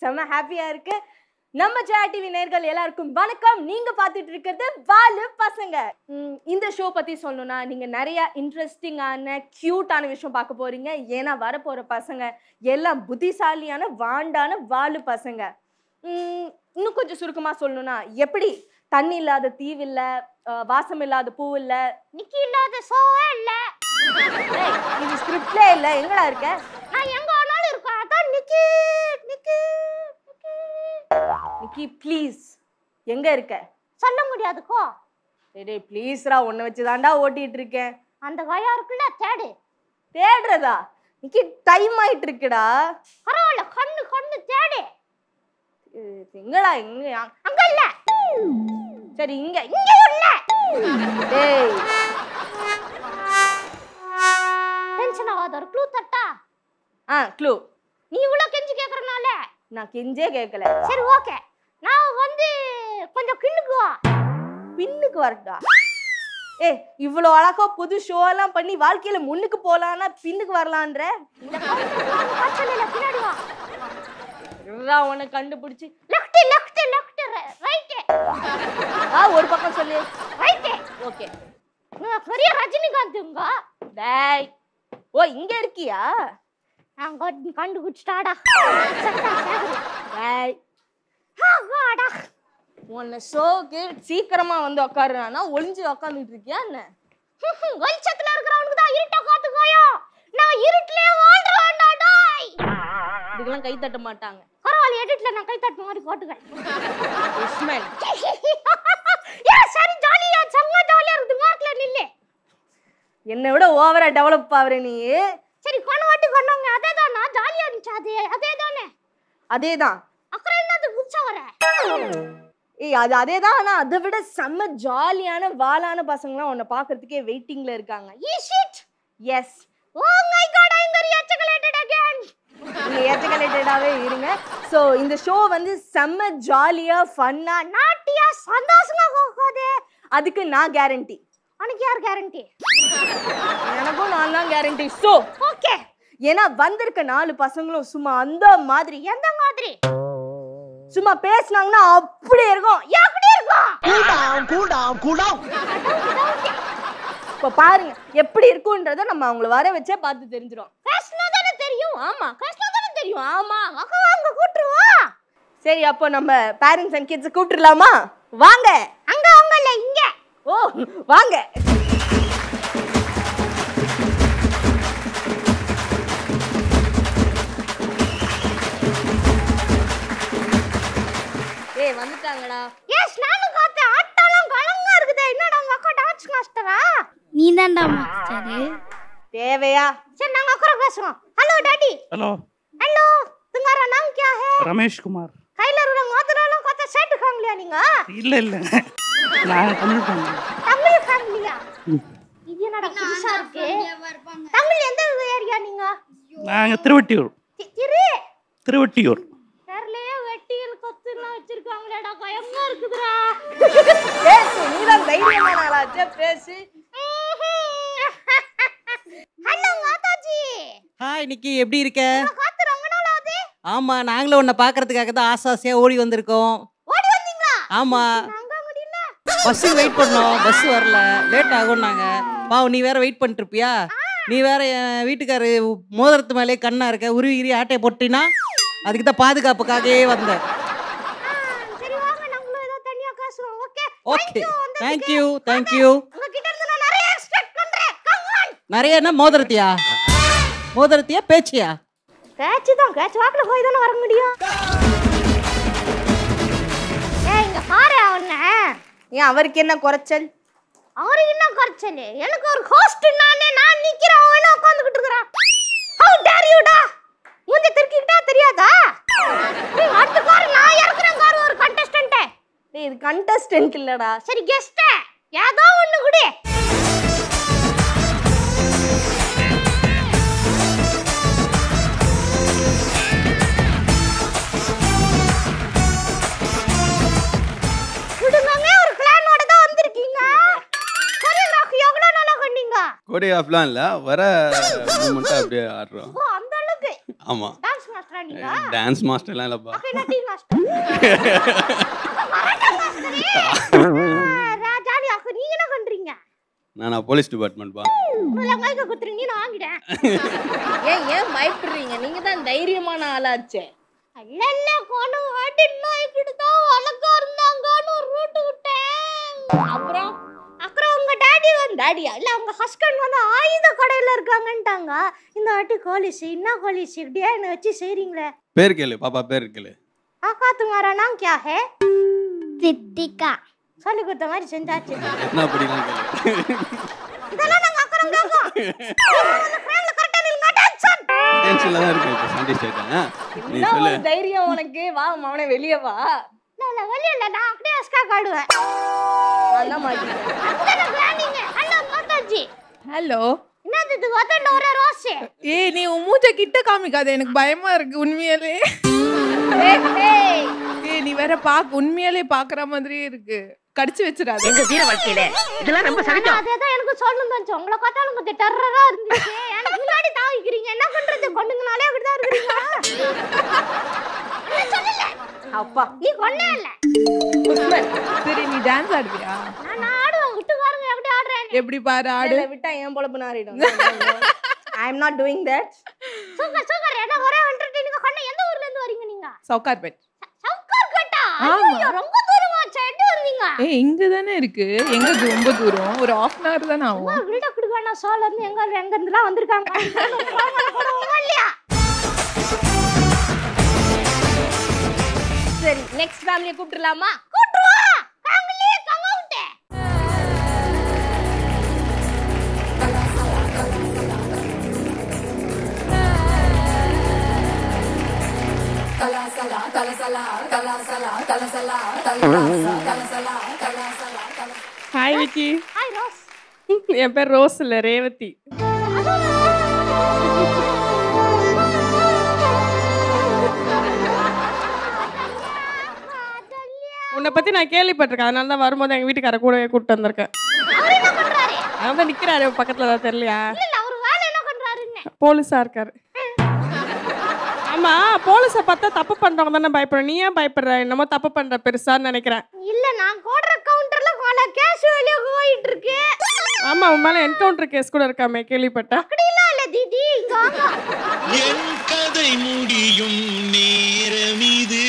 செம்ம ஹாப்பியா இருக்கு நம்ம ஜெயா டிவி நேர்கள் எல்லாருக்கும் வணக்கம் நீங்க பார்த்துட்டு இருக்கிறது வாலு பசங்க ம், இந்த ஷோ பத்தி சொல்லணும்னா நீங்க நிறைய இன்ட்ரெஸ்டிங்கான கியூட்டான விஷயம் பார்க்க போறீங்க ஏன்னா வரப்போற பசங்க எல்லாம் புத்திசாலியான வாண்டான வாலு பசங்க ம், இன்னும் கொஞ்சம் சுருக்கமா சொல்லணும்னா எப்படி தண்ணி இல்லாத தீவு இல்ல அஹ், வாசம் இல்லாத பூ இல்ல நிக்கி இல்லாத சோவே இல்ல ஏய், இது ஸ்கிரிப்ட்லே இல்ல எங்கடா இருக்க நான் எங்க வேணாலும் இருக்கேன் அதான் நிக்கி நிக்கி நிக்கி நிக்கி ப்ளீஸ் எங்க இருக்க சொல்ல முடியாதுக்கோ டேய் ப்ளீஸ்ரா உன்னை வச்சு தாண்டா ஓட்டிட்டு இருக்கேன் அந்த வயா இருக்குல்ல தேடு தேடுறதா நிக்கி டைம் ஆயிட்டு இருக்குடா பரவாயில்ல கண்ணு கண்ணு தேடு அஹ், எங்கடா எங்க யா- அங்க இல்ல சரி இங்க இங்கேயும் இல்ல டேய் டென்ஷன் ஆகாத ஒரு க்ளூ தட்டா ஆ க்ளூ நீ இவ்வளவு கெஞ்சி கேக்குறனால நான் கெஞ்சே கேட்கல சரி ஓகே நான் வந்து கொஞ்சம் கிண்ணுக்கு வா பின்னுக்கு வரட்டா ஏ இவ்வளோ அழகா புது ஷோ எல்லாம் பண்ணி வாழ்க்கையில முன்னுக்கு போலான்னா பின்னுக்கு வரலான்ற இந்த காய்ச்சல் இல்ல பின்னாடி வா இருடா உன்னை கண்டுபிடிச்சு லெஃப்ட் லெஃப்ட் லெஃப்ட் ரைட் ஆ ஒரு பக்கம் சொல்லு ரைட் ஓகே பெரிய ரஜினிகாந்த்ங்க டேய் ஓ இங்க இருக்கியா அங்க கண்டுபிடிச்சிட்டாடா சத்தா சேகரு டேய் ஆகாடா உன்னை ஷோக்கு சீக்கிரமா வந்து உட்காருனா ஒளிஞ்சு உட்காந்துட்டு இருக்கியா என்ன வெளிச்சத்துல இருக்கிறவனுக்கு தான் இருட்ட காத்துக்கோயோ நான் இருட்டிலே வாழ்றேன்டா டாய் இதுக்கெல்லாம் கை தட்ட மாட்டாங்க பரவாயில்ல எடிட்ல நான் கை தட்டு மாதிரி போட்டுக்கிறேன் உஸ்மன் ஏ சரி ஜாலியா செம்ம ஜாலியா இருக்குது மார்க்ல நில்லு என்னை விட ஓவரா டெவலப் ஆகுற நீ சரி கொன வாட்டி கொண்டாங்க அதே தான் நான் ஜாலியா இருந்துச்சு அதே அதே தானே அதேதான் அப்புறம் என்னது குச்சா வர ஏய் அது அதேதான் ஆனா அதை விட செம்ம ஜாலியான வாலான பசங்கலாம் உன்னை பார்க்கறதுக்கே வெயிட்டிங்ல இருக்காங்க ஈ shit yes oh my god I am very escalated again நீங்க ஏற்றுக்கலேட்டடாவே இருங்க ஸோ இந்த ஷோ வந்து செம்ம ஜாலியா ஃபன்னா நாட்டியா சந்தோஷமா போகாதே அதுக்கு நான் கேரண்டி உனக்கு யார் கேரண்டி எனக்கும் நான் தான் கேரண்டி ஸோ ஓகே ஏன்னா வந்திருக்க நாலு பசங்களும் சும்மா அந்த மாதிரி எந்த மாதிரி சும்மா பேசுனாங்கன்னா அப்படியே இருக்கும் எப்படி இருக்கும் cool down, cool down, cool down. இப்போ பாருங்க எப்படி இருக்குன்றத நம்ம அவங்கள வர வச்சே பார்த்து தெரிஞ்சிடும் பேசினா தானே தெரியும் ஆமா பேசினா தானே தெரியும் ஆமா அக்கா அங்க கூட்டுருவா சரி அப்போ நம்ம பேரண்ட்ஸ் அண்ட் கிட்ஸ் கூப்பிட்டுலாமா வாங்க அங்க அவங்க இல்ல இங்க ஓ வாங்க ஏய் வந்துட்டாங்கடா எஸ் நானும் பார்த்தேன் ஆட்டெல்லாம் கலங்கா இருக்குதே என்னடா உங்க அக்கா டான்ஸ் மாஸ்டரா நீ தான்டா மாஸ்டரு தேவையா சரி நாங்க அக்கறம் பேசுவோம் ஹலோ டாடி हेलो हेलो तुम्हारा नाम क्या है ரமேஷ் குமார் கையில இருக்கிற மோதிரம் கொத்த ஷர்ட் ஃபேமிலியா நீங்க இல்ல இல்ல நான் தமிழ் பண்ணேன் தமிழ் ஃபேமிலியா இது என்னடா புதுசா இருக்கு தமிழ் எந்த ஏரியா நீங்க நாங்க திருவட்டியூர் தி- திரு திருவட்டியூர் தெருலயே வெட்டிகள் கொத்துலாம் வச்சிருக்காங்களேடா பயமா இருக்குதுடா பேசு நீதான் தைரியமான ஆளாச்சே பேசு ஹலோ மாதாஜி ஹாய் நிக்கி எப்படி இருக்க காத்து ரொம்ப நாள் ஆகுது ஆமா நாங்களும் உன்னை பார்க்கறதுக்காக தான் ஆசை ஆசையா ஓடி வந்திருக்கோம் ஓடி வந்தீங்களா ஆமா நாங்க முடியல பஸ்ஸுக்கு வெயிட் பண்ணோம் பஸ் வரல லேட் ஆகும் நாங்க பாவம் நீ வேற வெயிட் பண்ணிட்டு இருப்பியா நீ வேற என் வீட்டுக்காரு மோதிரத்து மேலே கண்ணா இருக்க உருவி கிரி ஆட்டையை போட்டினா அதுக்கு தான் பாதுகாப்புக்காகவே வந்தேன் ஆ, சரி வாங்க நம்மளும் ஏதோ தனியா பேசுறோம் ஓகே ஓகே தேங்க்யூ தேங்க்யூ உங்ககிட்ட இருந்து நான் நிறைய எக்ஸ்பெக்ட் பண்றேன் கம் ஆன் நிறைய என்ன மோதிரத்தியா மோதிரத்தியா பேச்சியா கேட்ச் தான் கேட்ச் வாக்குல போய் தானே வர முடியும் ஏய் இங்க பாரு அவன ஏன் அவருக்கு என்ன குறைச்சல் அவரு என்ன குறைச்சல் எனக்கு ஒரு ஹோஸ்ட் நானே நான் நிக்கிறேன் அவன் என்ன உட்கார்ந்துகிட்டு இருக்கிறான் ஹவு டேர் யூ டா மூஞ்சி திருக்கிக்கிட்டா தெரியாதா ஏய், அடுத்த கார் நான் இறக்குறேன் கார் ஒரு கண்டஸ்டன்ட் டேய் இது கண்டஸ்டன்ட் இல்லடா சரி கெஸ்ட் ஏதோ ஒண்ணு குடு விடுங்கங்க ஒரு பிளானோட தான் வந்திருக்கீங்க கொரியோகிராஃபி எவ்வளவு நல்லா பண்ணீங்க கோரியோகிராஃப்லாம் இல்லை வர மூமெண்ட்டாக அப்படியே ஆடுறோம் ஓ அந்த அளவுக்கு ஆமாம் டான்ஸ் மாஸ்டரா நீங்க டான்ஸ் மாஸ்டர்லாம் இல்லைப்பா அப்ப என்ன டீ மாஸ்டர் ராஜாடி அக்கா நீங்க என்ன பண்றீங்க நான் போலீஸ் டிபார்ட்மெண்ட்ப்பா உள்ள மைக்க குத்துறீங்க நான் வாங்கிட்டேன் ஏன் ஏன் பயப்படுறீங்க நீங்க தான் தைரியமான ஆளாச்சே அல்ல இல்ல கோணம் வாட்டி நாய்க்கிட்டு தான் வழக்கா இருந்தாங்கன்னு ஒரு ரூட் விட்டேன் அப்புறம் அப்புறம் உங்க டாடி வந்து டாடியா இல்ல உங்க ஹஸ்பண்ட் வந்து ஆயுத கடையில இருக்காங்கன்ட்டாங்க இந்த வாட்டி கோலிஸ் என்ன கோலிஸ் இப்படியா என்ன வச்சு செய்றீங்களே பேர் கேளு பாப்பா பேர் கேளு ஆக்கா तुम्हारा नाम क्या है சித்திகா சொல்லி கொடுத்த மாதிரி செஞ்சாச்சு எத்தனை படிக்கலாம் கேளு இதெல்லாம் நாங்க அப்புறம் கேட்போம் ஃப்ரேம்ல கரெக்டா நில்லுங்க டென்ஷன் டென்ஷன்ல தான் இருக்கு இப்போ சண்டே ஸ்டேட்டா நீ என்ன சொல்லு ஒரு தைரியம் உனக்கு வா மவனே வெளியே வா இல்ல இல்ல வெளிய இல்ல நான் அப்படியே அஸ்கா காடுவேன் நான் தான் மாட்டிக்கிட்டேன் அதுதான் பிளானிங் ஹலோ மாதாஜி ஹலோ என்னது இது வதல்ல ஒரே ரோஸ் ஏய் நீ உன் மூஞ்ச கிட்ட காமிக்காத எனக்கு பயமா இருக்கு உண்மையாலே ஏய் ஏய் நீ வேற பாக்க உண்மையாலே பாக்குற மாதிரியே இருக்கு கடிச்சு வச்சிடாத ஆனா அதேதான் எனக்கு சொல்லணும் தோணுச்சு உங்களை பார்த்தாலும் கொஞ்சம் டெரரா இருந்துச்சு எனக்கு முன்னாடி தாவிக்கிறீங்க என்ன பண்றது கொண்டுங்கனாலே அப்படிதான் இருக்கிறீங்க என்ன சொல்லல அப்பா நீ கொண்டே இல்ல சரி நீ டான்ஸ் ஆடுவியா நான் ஆடுவேன் விட்டுக்காரங்க எப்படி ஆடுறேன் எப்படி பாரு ஆடு ஆடுல விட்டா என் பொழப்பு நாரிடும் I am not doing that super super ஏன்னா ஒரே என்டர்டெய்னிங் கொண்ட எந்த ஊர்ல இருந்து வரீங்க நீங்க சவுக்கார் பெட் சவுக்கார் கட்டா ஆமா. ஐயோ ரொம்ப தூரமா எப்படி வருவீங்க ஏய் இங்க தானே இருக்கு எங்க இது ரொம்ப தூரம் ஒரு ஹாஃப் அன் ஹவர் தானே ஆகும் வீட்டை கொடுக்க வேணாம் சோல இருந்து எங்க எங்க இருந்துலாம் வந்திருக்காங்க போடுவோமா இல்லையா சரி நெக்ஸ்ட் ஃபேமிலியை கூப்பிட்டுலாமா கூட்டுருவா family come out hi Vicky hi Rose என் பேர் ரோஸ் இல்ல ரேவதி உன்னை பத்தி நான் கேள்விப்பட்டிருக்கேன் அதனால தான் வரும்போது எங்க வீட்டுக்கார கூடவே கூப்பிட்டு வந்திருக்கேன் அவர் என்ன பண்றாரு அவன் தான் நிக்கிறாரு பக்கத்துல தான் தெரியலையா இல்ல அவர் வேலை என்ன பண்றாருன்னு போலீஸா இருக்காரு ஆமா போலீஸை பார்த்தா தப்பு பண்றவங்க தானே பயப்படுற நீ ஏன் பயப்படுற என்னமோ தப்பு பண்ற பெருசான்னு நினைக்கிறேன் இல்ல நான் கோடுற கவுண்டர்ல பல கேஸ் வெளிய போயிட்டு இருக்கு ஆமா உன் மேல என்கவுண்டர் கேஸ் கூட இருக்காமே கேள்விப்பட்டேன் அப்படிலாம் இல்ல தீதி இங்க வாங்க என் கதை முடியும் நேரம் இது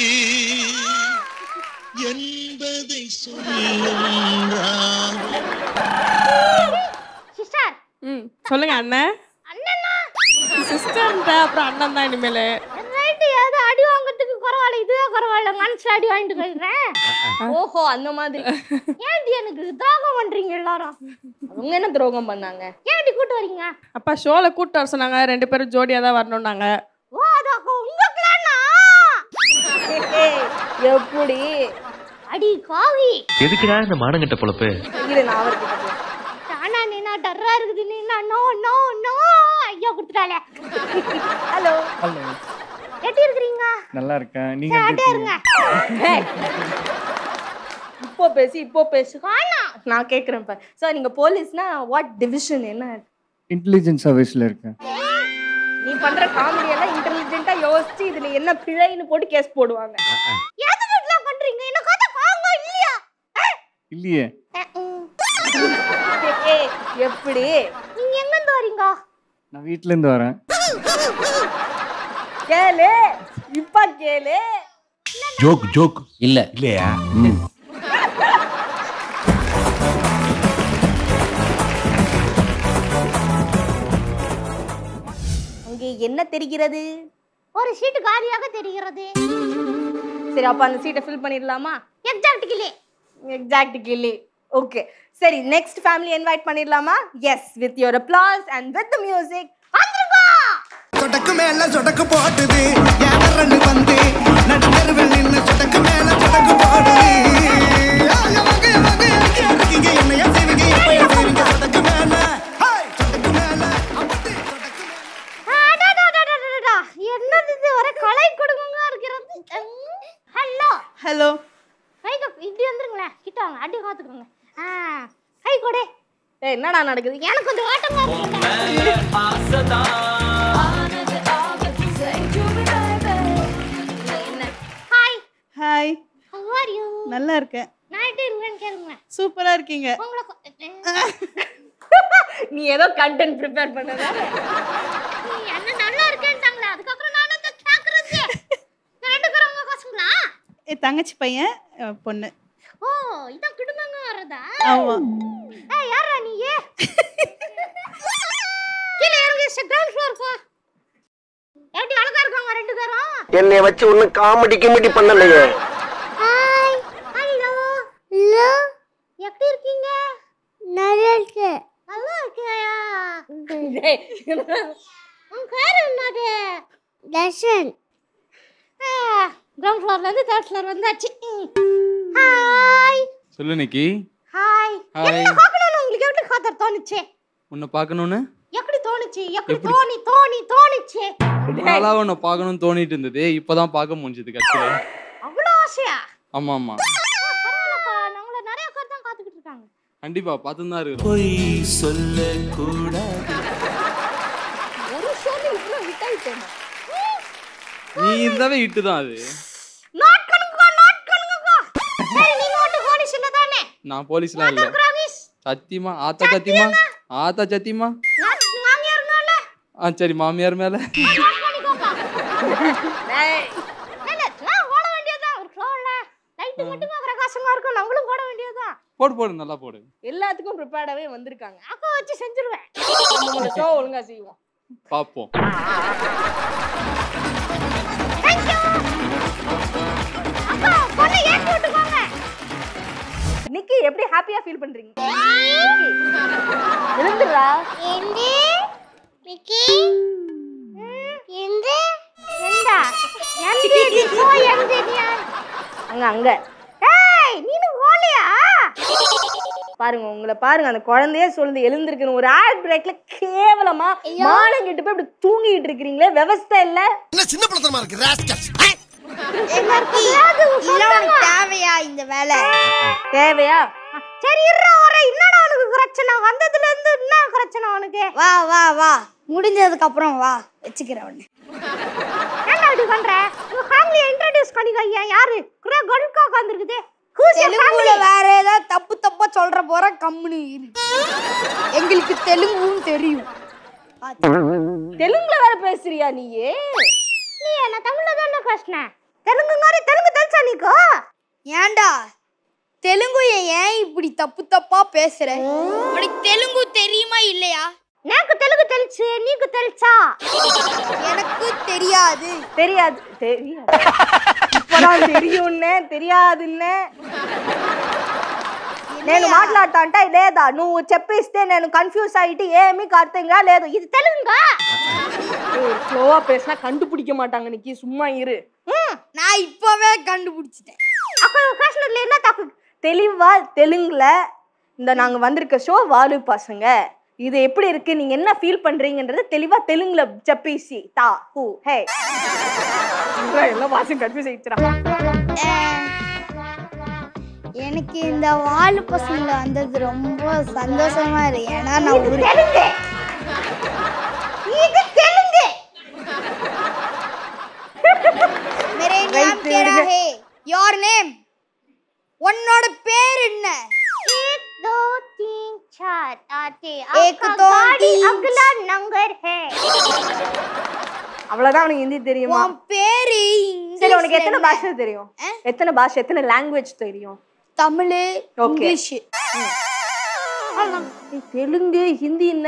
என்பதை சொல்லும் ராகம் சிஸ்டர் ம் சொல்லுங்க அண்ணன் அண்ணனா சிஸ்டர்ன்ற அப்புறம் அண்ணன் தான் இனிமேல் ரைட்டு ஏதோ அடி வாங்குறதுக்கு பரவாயில்ல இதுவே பரவாயில்ல மனசு அடி வாங்கிட்டு போயிடுறேன் ஓஹோ அந்த மாதிரி ஏன்டி எனக்கு துரோகம் பண்றீங்க எல்லாரும் அவங்க என்ன துரோகம் பண்ணாங்க ஏன்டி கூட்டு வரீங்க அப்பா ஷோல கூட்டு வர சொன்னாங்க ரெண்டு பேரும் ஜோடியா தான் வரணும்னாங்க ஓ அது அப்போ உங்க பிளானா ஏய், எப்படி அடி காவி எதுக்குடா இந்த மானங்கட்ட பொழப்பு இரு நான் அவர்கிட்ட பேசுறேன். ஆனா நீனா டர்ரா இருக்குது நீனா நோ நோ நோ ஐயோ கொடுத்துட்டாலே ஹலோ ஹலோ எப்படி இருக்கிறீங்க நல்லா இருக்கேன் நீங்க சரி, எப்படி அடே இருங்க ஏய், இப்போ பேசி இப்போ பேசு வேணாம் நான் கேக்குறேன் பாரு சார் நீங்க போலீஸ்னா வாட் டிவிஷன் என்ன இன்டெலிஜென்ஸ் சர்வீஸ்ல இருக்கேன் நீ பண்ற காமெடி எல்லாம் இன்டெலிஜென்ட்டா யோசிச்சு இதுல என்ன பிழைன்னு போட்டு கேஸ் போடுவாங்க எதுக்கு இதெல்லாம் பண்றீங்க என்ன கதை பாங்க இல்லையா இல்லையே ஏய், எப்படி நீங்க எங்க இருந்து வரீங்க நான் வீட்ல இருந்து வரேன் கேளு இப்ப கேளு ஜோக் ஜோக் இல்ல இல்லையா அங்கே என்ன தெரிகிறது ஒரு சீட்டு காலியாக தெரிகிறது சரி அப்ப அந்த சீட்டை ஃபில் பண்ணிடலாமா எக்ஸாக்ட்லி எக்ஸாக்ட் கில்லி ஓகே சரி நெக்ஸ்ட் ஃபேமிலி இன்வைட் பண்ணிடலாமா yes with your applause and with the music சொடக்கு மேல சொடக்கு போட்டுது யாரன்னு வந்து நடுத்தருவில் நின்னு சொடக்கு மேல சொடக்கு போடுது எமக்கு, எமக்கு, எமக்கு, எமக்குங்க, என்னைய செய்வீங்க, எப்ப செய்வீங்க, சொடக்கு மேல, ஹேய், சொடக்கு மேல, அம்புட்டு, சொடக்கு மேல. என்னது இது ஒரே கலை குடும்பமா இருக்கிறது ஹலோ ஹலோ கை கப் இப்படி வந்துருங்களேன் கிட்ட வாங்க அடி காத்துக்கோங்க ஆ கை கொடு என்னடா நடக்குது எனக்கு கொஞ்சம் ஆட்டமா இருக்குங்க நல்லா இருக்கேன் நான் எப்படி இருக்கேன்னு கேளுங்க சூப்பரா இருக்கீங்க உங்களை கொ- நீ ஏதோ கண்டென்ட் ப்ரிப்பேர் பண்ணதா நீ என்ன நல்லா இருக்கேன்ட்டாங்களே அதுக்கப்புறம் நான் என்ன கேக்குறது நான் ரெண்டு பேரும் உங்க பசங்களா என் தங்கச்சி பையன் அஹ், பொண்ணு ஓ இதான் குடும்பங்க வர்றதா ஆமா ஏய் யாரா நீ கீழே இறங்கி கிரவுண்ட் ஃப்ளோர் போ எப்படி அழகா இருக்காங்க ரெண்டு பேரும் என்னை வச்சு ஒன்னும் காமெடி கிமெடி பண்ணலையே ஹாய் ஹலோ ஹலோ எப்படி இருக்கீங்க நல்லா இருக்கு நல்லா இருக்கியா உன் பேர் என்னது தர்ஷன் கிரவுண்ட் ஃப்ளோர்ல இருந்து தேர்ட் ஃப்ளோர் வந்தாச்சு ஹாய் சொல்லு நிக்கி ஹாய் Hi. என்ன பார்க்கணும்னு உங்களுக்கு எப்படி காதர் தோணுச்சு உன்னை பார்க்கணும்னு எப்படி தோணுச்சு எப்படி எப்படி? தோணி தோணி தோணுச்சு ரொம்ப நாளா உன்னை பார்க்கணும்னு தோணிட்டு இருந்தது இப்பதான் பார்க்க முடிஞ்சது கட்சியில அவ்வளோ ஆசையா ஆமா ஆமா பரவாயில்லப்பா நம்மள நிறைய பேர் தான் காத்துக்கிட்டு இருக்காங்க கண்டிப்பா பார்த்துன்னு தான் இருக்கிறோம் பொய் சொல்லக்கூடாது ஒரு ஷோல இவ்வளவு ஹிட் ஆயிட்டேன் நீ இருந்தாவே இட்டு தான் அது நாட் கணுங்கோ நாட் கணுங்கோ சரி நீங்க மட்டும் போலீஸ்ல தானே நான் போலீஸ்லாம் இல்ல கிராவிஸ் சத்தியமா ஆத்தா சத்தியமா ஆத்தா சத்தியமா நான் மாமியார் மேல ஆ சரி மாமியார் மேல நாட் பண்ணிக்கோப்பா இல்ல நான் ஓட வேண்டியதுதான் ஒரு ஃப்ளோர்ல லைட் மட்டும் பிரகாசமா இருக்கும் நம்மளும் போட வேண்டியதுதான் போடு போடு நல்லா போடு எல்லாத்துக்கும் ப்ரிப்பேர்டாவே வந்திருக்காங்க அக்கா வச்சு செஞ்சிருவேன் நம்ம ஷோ ஒழுங்கா செய்வோம் பாப்போம் அக்கா பொண்ணை ஏத்தி விட்டுக்கோங்க நிக்கி எப்படி ஹாப்பியா ஃபீல் பண்றீங்க எழுந்துடா எந்தி மிக்கி எந்தி எந்தா எந்தி போ எந்தி நீ அங்க அங்க ஏய் நீனு ஓலையா பாருங்க உங்களை பாருங்க அந்த குழந்தையே சொல்லுது எழுந்திருக்கணும் ஒரு ஆட் பிரேக்ல கேவலமா மானம் கெட்டு போய் இப்படி தூங்கிட்டு இருக்கீங்களே விவஸ்தை இல்ல என்ன சின்ன படத்தனமா இருக்கு ராஸ்கல் தேவையா இந்த வேலை தேவையா சரி இருடா வர என்னடா உனக்கு பிரச்சனை வந்ததுல இருந்து என்ன பிரச்சனை உனக்கு வா வா வா முடிஞ்சதுக்கு அப்புறம் வா வச்சுக்கிறேன் உன்னை என்ன இப்படி பண்ற உங்க ஃபேமிலியை இன்ட்ரோடியூஸ் பண்ணிக்க ஐயா யாரு குரே கடுக்கா உட்கார்ந்திருக்குது தெலுங்குல வேற ஏதாவது தப்பு தப்பா சொல்ற போற கம்முனு இரு எங்களுக்கு தெலுங்கும் தெரியும் தெலுங்குல வேற பேசுறியா நீயே நீ என்ன தமிழ்ல தானே பேசின தெலுங்கு மாதிரி தெலுங்கு தெரிச்சா நீக்கோ ஏன்டா தெலுங்கு ஏன் இப்படி தப்பு தப்பா பேசுற உனக்கு தெலுங்கு தெரியுமா இல்லையா எனக்கு தெலுங்கு தெரிச்சு நீக்கு தெரிச்சா எனக்கு தெரியாது தெரியாது தெரியாது இப்பதான் தெரியும்னே தெரியாதுன்னே నేను మాట్లాడుతా అంటే లేదా నువ్వు చెప్పిస్తే నేను కన్ఫ్యూజ్ అయ్యి ఏమీ అర్థంగా లేదు ఇది தெலுங்கா ஸ்லோவா பேசினா கண்டுபிடிக்க மாட்டாங்க நிக்கி சும்மா இரு நான் இப்பவே கண்டுபிடிச்சிட்டேன் அப்ப பேசுனதுல என்ன தப்பு தெளிவா தெலுங்குல இந்த நாங்க வந்திருக்க ஷோ வாலு பசங்க இது எப்படி இருக்கு நீங்க என்ன ஃபீல் பண்றீங்கன்றது தெளிவா தெலுங்குல చెప్పేసి தா ஹூ ஹே எல்லாம் வாசம் கன்ஃபியூஸ் ஆயிடுச்சுடா எனக்கு இந்த வாலு பசங்க வந்தது ரொம்ப சந்தோஷமா இருக்கு ஏன்னா நான் ஒரு தெலுங்கு இது தெலுங்கு मेरे नाम तेरा है योर नेम உன்னோட பேர் என்ன एक दो तीन चार आते एक आपका दो गाड़ी तीन अगला नंबर है அவ்வளவுதான் உனக்கு ஹிந்தி தெரியுமா உன் பேரு சரி உனக்கு இங்கிலீஷ்ல எத்தனை என்ன? பாஷை தெரியும் எத்தனை பாஷை எத்தனை லாங்குவேஜ் தெரியும் தமிழ் Okay. இங்கிலீஷ் ஏய், தெலுங்கு ஹிந்தி என்ன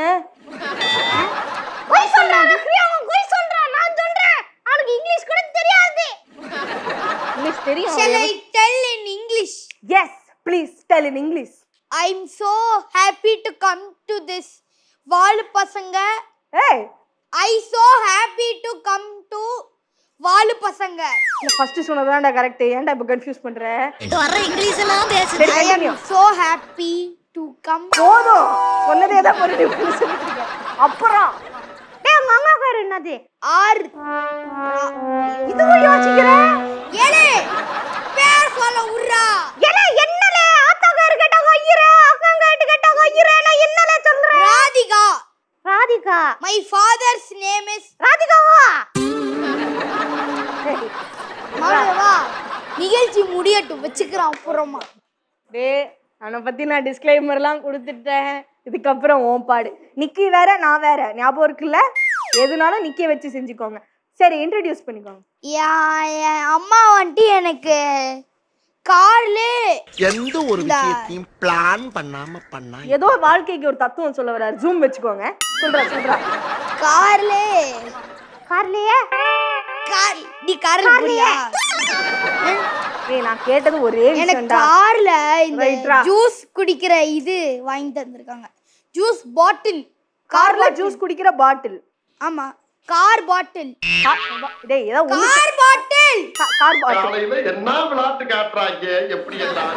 பொய் சொல்றான் அவன் பொய் சொல்றான் நான் சொல்றேன் அவனுக்கு இங்கிலீஷ் கூட தெரியாது இங்கிலீஷ் தெரியும் Shall I tell in English? Yes please tell in English I'm so happy to come to this வாலு பசங்க ஏய் I so happy to come to வாலு பசங்க நான் ஃபர்ஸ்ட் சொன்னதான்டா கரெக்ட் ஏன்டா இப்ப கன்ஃபியூஸ் பண்ற வர இங்கிலீஷ் எல்லாம் சரி, I am continue. so happy to come போதும் சொன்னதே தான் மறுபடியும் சொல்லிட்டு இருக்கேன் அப்புறம் டேய் உங்க அம்மா பேர் என்னது ஆர் இதுவும் யோசிக்கிறேன் ஏலே பேர் சொல்ல உர்ரா ஏலே என்னலே ஆத்தா பேர் கேட்டா கொய்யிர அக்கா கேட்டு கேட்டா கொய்யிர நான் என்னலே சொல்றேன் Radhika Radhika my father's name is ராதிகாவா மாமா வா நிகழ்ச்சி முடியட்டும் வச்சுக்கிறான் அப்புறமா டேய் அவனை பத்தி நான் டிஸ்க்ளைமர்லாம் கொடுத்துட்டேன் இதுக்கப்புறம் ஓன் பாடு நிக்கி வேற நான் வேற ஞாபகம் இருக்குல்ல எதுனாலும் நிக்க வச்சு செஞ்சுக்கோங்க சரி இன்ட்ரடியூஸ் பண்ணிக்கோங்க என் என் அம்மா வந்துட்டு எனக்கு கார்ல எந்த ஒரு விஷயத்தையும் பிளான் பண்ணாம பண்ணா ஏதோ வாழ்க்கைக்கு ஒரு தத்துவம் சொல்ல வர்றாரு ஜூம் வச்சுக்கோங்க சொல்றா சொல்றா கார்ல கார்லயே கார் நீ கார்ல போறியா ஏய் நான் கேட்டது ஒரே எனக்கு விஷயம்டா கார்ல இந்த ரைட்ரா. ஜூஸ் குடிக்கிற இது வாங்கி தந்திருக்காங்க ஜூஸ் பாட்டில் கார்ல ஜூஸ் குடிக்கிற பாட்டில் ஆமா கார் பாட்டில் டேய் ஏதோ ஒண்ணு கார் பாட்டில் கார் பாட்டில் காலையில என்ன விளையாட்டு காட்டுறாங்க எப்படி எல்லாம்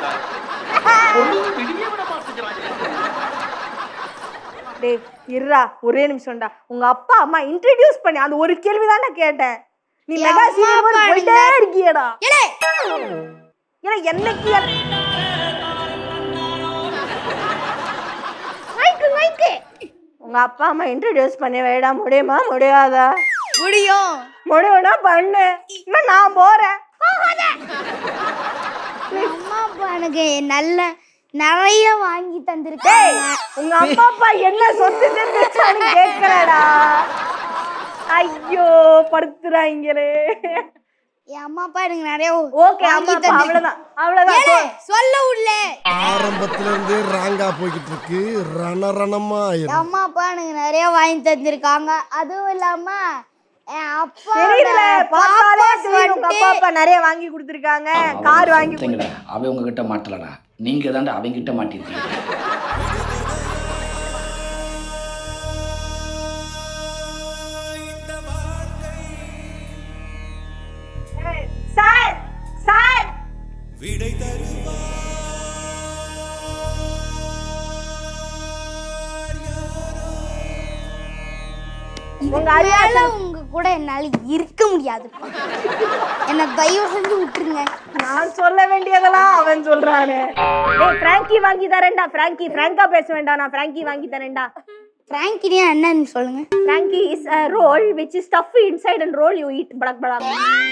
டேய் இருடா ஒரே நிமிஷம்டா உங்க அப்பா அம்மா இன்ட்ரடியூஸ் பண்ணி அந்த ஒரு கேள்வி தான் கேட்டேன் நீ என் மெகா அம்மா சீரியல் அப்பா போயிட்டே இல்ல. இருக்கியடா ஏலே ஏன்னா என்னைக்கு மைக்கு மைக்கு உங்க அப்பா அம்மா இன்ட்ரடியூஸ் பண்ணி வைடா முடியுமா முடியாதா முடியும் முடியும்னா பண்ணு இல்ல நான் போறேன் என் அம்மா அப்பா எனக்கு நல்ல நிறைய வாங்கி டேய் தந்திருக்காங்க உங்க அம்மா அப்பா என்ன சொத்து செஞ்சுச்சான்னு கேக்குறடா ஐயோ படுத்துறாங்களே என் அம்மா அப்பா எனக்கு நிறைய ஓகே அம்மா அப்பா அவ்வளவுதான் அவ்வளவுதான் ஏலே, சொல்ல உள்ள ஆரம்பத்துல இருந்து ராங்கா போய்கிட்டு இருக்கு ரணரணமா என் அம்மா அப்பா எனக்கு நிறைய வாங்கி தந்திருக்காங்க அதுவும் இல்லாம என் அப்பா தெரியல பார்த்தாலே தெரியும் உங்க அப்பா அப்பா நிறைய வாங்கி கொடுத்துருக்காங்க கார் வாங்கி பார்த்தீங்களா அவன் உங்ககிட்ட மாட்டலடா நீங்க தாண்டா அவங்கிட்ட மாட்டிருக்கீங்க சார் சார் உங்க அதனால அறியாத உங்க கூட என்னால இருக்க முடியாது என்ன தயவு செஞ்சு விட்டுருங்க நான் சொல்ல வேண்டியதெல்லாம் அவன் சொல்றானே டேய் பிராங்கி வாங்கி தரேன்டா பிராங்கி பிராங்கா பேச வேண்டாம் நான் பிராங்கி வாங்கி தரேன்டா பிராங்கினியா என்னன்னு சொல்லுங்க frankie is a roll which is stuffed inside and roll you eat படக் படக்